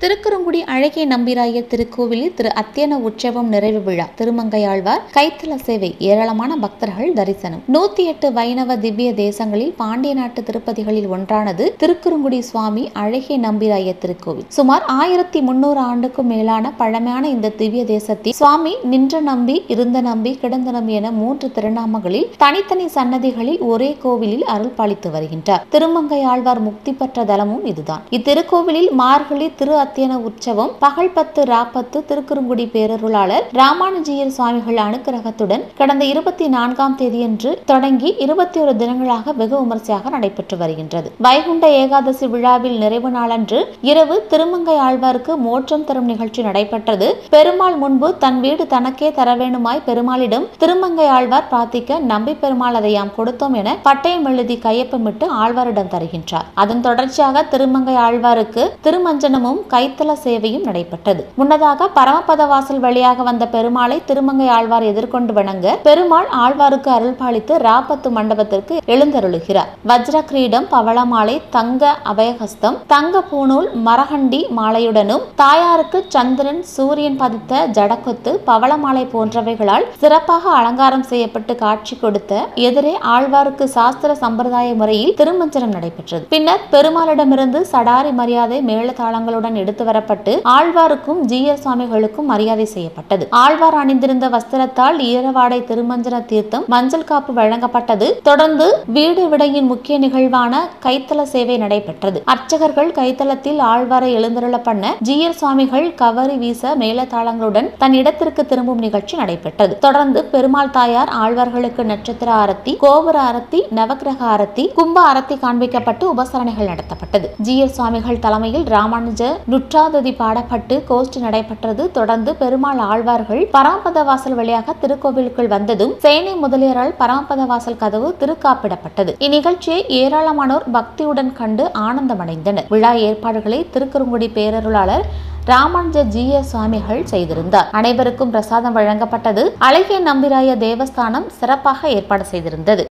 திருக்குறுங்குடி அழகிய நம்பிராயர் திருக்கோவிலில் திரு அத்தியன உற்சவம் நிறைவு விழா திருமங்கையாழ்வார் கைத்தல சேவை ஏராளமான பக்தர்கள் தரிசனம் நூத்தி எட்டு வைணவ திவ்ய தேசங்களில் பாண்டிய நாட்டு திருப்பதிகளில் ஒன்றானது திருக்குறுங்குடி சுவாமி அழகிய நம்பிராயர் திருக்கோவில் சுமார் ஆயிரத்தி முன்னூறு ஆண்டுக்கும் மேலான பழமையான இந்த திவ்ய தேசத்தில் சுவாமி நின்ற நம்பி இருந்த நம்பி கிடந்த நம்பி என மூன்று திருநாமங்களில் தனித்தனி சன்னதிகளில் ஒரே கோவிலில் அருள் பாலித்து வருகின்றார் திருமங்கையாழ்வார் முக்தி பெற்ற தலமும் இதுதான் இத்திருக்கோவிலில் மார்கழி திரு அத்தியன உற்சவம் பகல் பத்து ராப்பத்து திருக்குறுங்குடி பேரருளாளர் ராமானுஜியர் சுவாமிகள் அனுக்கிரகத்துடன் கடந்த இருபத்தி நான்காம் தேதியன்று தொடங்கி இருபத்தி ஒரு தினங்களாக வெகு விமர்சையாக நடைபெற்று வருகின்றது வைகுண்ட ஏகாதசி விழாவில் நிறைவு நாளன்று இரவு திருமங்கை ஆழ்வாருக்கு மோட்சம் தரும் நிகழ்ச்சி நடைபெற்றது பெருமாள் முன்பு தன் வீடு தனக்கே தர வேண்டுமாய் பெருமாளிடம் திருமங்கை ஆழ்வார் பிரார்த்திக்க நம்பி பெருமாள் அதை யாம் கொடுத்தோம் என பட்டயம் எழுதி கையொப்பமிட்டு ஆழ்வாரிடம் தருகின்றார் அதன் தொடர்ச்சியாக திருமங்கை ஆழ்வாருக்கு திருமஞ்சனமும் கைத்தல சேவையும் நடைபெற்றது முன்னதாக பரமபத வாசல் வழியாக வந்த பெருமாளை திருமங்கை ஆழ்வார் எதிர்கொண்டு வணங்க பெருமாள் ஆழ்வாருக்கு அருள் பாலித்து ராப்பத்து மண்டபத்திற்கு எழுந்தருளுகிறார் வஜ்ர கிரீடம் பவளமாலை தங்க அபயஹஸ்தம் தங்க பூணூல் மரகண்டி மாலையுடனும் தாயாருக்கு சந்திரன் சூரியன் பதித்த ஜடக்கொத்து பவளமாலை போன்றவைகளால் சிறப்பாக அலங்காரம் செய்யப்பட்டு காட்சி கொடுத்த எதிரே ஆழ்வாருக்கு சாஸ்திர சம்பிரதாய முறையில் திருமஞ்சனம் நடைபெற்றது பின்னர் பெருமாளிடமிருந்து சடாரி மரியாதை மேளதாளங்களுடன் எடுத்து வரப்பட்டு ஆழ்வாருக்கும் ஜீயர் சுவாமிகளுக்கும் மரியாதை செய்யப்பட்டது ஆழ்வார் அணிந்திருந்த வஸ்திரத்தால் ஈரவாடை திருமஞ்சன தீர்த்தம் மஞ்சள் காப்பு வழங்கப்பட்டது தொடர்ந்து வீடு விடையின் முக்கிய நிகழ்வான கைத்தல சேவை நடைபெற்றது அர்ச்சகர்கள் கைத்தலத்தில் ஆழ்வாரை எழுந்தருள பண்ண ஜீயர் சுவாமிகள் கவரி வீச மேளதாளங்களுடன் தன் இடத்திற்கு திரும்பும் நிகழ்ச்சி நடைபெற்றது தொடர்ந்து பெருமாள் தாயார் ஆழ்வார்களுக்கு நட்சத்திர ஆரத்தி கோபுர ஆரத்தி நவக்கிரக ஆரத்தி கும்ப ஆரத்தி காண்பிக்கப்பட்டு உபசரணைகள் நடத்தப்பட்டது ஜீயர் சுவாமிகள் தலைமையில் ராமானுஜ நுற்றாததி பாடப்பட்டு கோஷ்டி நடைபெற்றது தொடர்ந்து பெருமாள் ஆழ்வார்கள் பரமபத வாசல் வழியாக திருக்கோவிலுக்குள் வந்ததும் சேனை முதலியரால் பரமபத வாசல் கதவு திருக்காப்பிடப்பட்டது இந்நிகழ்ச்சியை ஏராளமானோர் பக்தியுடன் கண்டு ஆனந்தமடைந்தனர் விழா ஏற்பாடுகளை திருக்குறுங்குடி பேரருளாளர் ராமானுஜ ஜீய சுவாமிகள் செய்திருந்தார் அனைவருக்கும் பிரசாதம் வழங்கப்பட்டது அழகிய நம்பிராய தேவஸ்தானம் சிறப்பாக ஏற்பாடு செய்திருந்தது